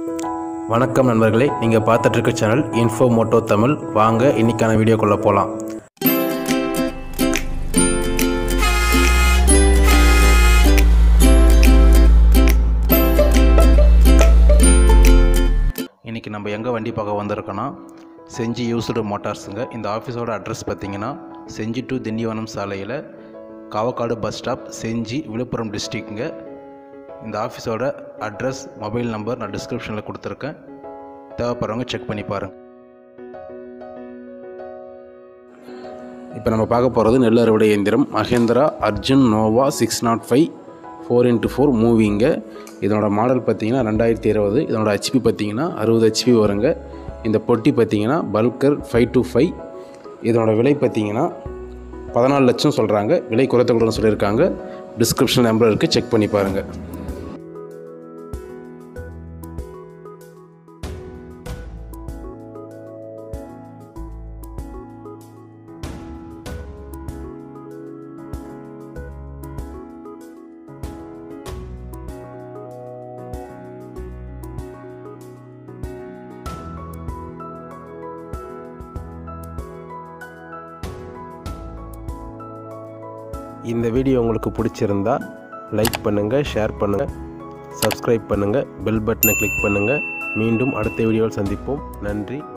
வணக்கம் நண்பர்களே நீங்கள் பார்த்துட்டு இருக்க சேனல் இன்ஃபோ மோட்டோ தமிழ் வாங்க இன்னைக்கான வீடியோக்குள்ளே போகலாம் இன்றைக்கி நம்ம எங்கே வண்டி பார்க்க வந்திருக்கோன்னா செஞ்சி யூஸ்டு மோட்டார்ஸுங்க இந்த ஆஃபீஸோட அட்ரஸ் பார்த்தீங்கன்னா செஞ்சி டு திண்டிவனம் சாலையில் காவக்காடு பஸ் ஸ்டாப் செஞ்சி விழுப்புரம் டிஸ்ட்ரிக்ட்டுங்க இந்த ஆஃபீஸோட அட்ரஸ் மொபைல் நம்பர் நான் டிஸ்கிரிப்ஷனில் கொடுத்துருக்கேன் தேவைப்படுறவங்க செக் பண்ணி பாருங்கள் இப்போ நம்ம பார்க்க போகிறது நெல் அறுவடை இயந்திரம் Mahindra Arjun Novo six nought five four into four மூவிங்க இதனோட மாடல் பார்த்தீங்கன்னா ரெண்டாயிரத்தி இருபது இதனோட ஹெச்பி பார்த்தீங்கன்னா அறுபது ஹெச்பி வருங்க இந்த பொட்டி பார்த்தீங்கன்னா பல்கர் ஃபைவ் டு ஃபைவ் இதனோட விலை பார்த்தீங்கன்னா பதினாலு லட்சம் சொல்கிறாங்க விலை குறைத்த கூட சொல்லியிருக்காங்க டிஸ்கிரிப்ஷன் நம்பர் இருக்குது செக் பண்ணி பாருங்கள் இந்த வீடியோ உங்களுக்கு பிடிச்சிருந்தா லைக் பண்ணுங்கள் ஷேர் பண்ணுங்கள் சப்ஸ்கிரைப் பண்ணுங்கள் பெல் பட்டனை கிளிக் பண்ணுங்கள் மீண்டும் அடுத்த வீடியோவில் சந்திப்போம் நன்றி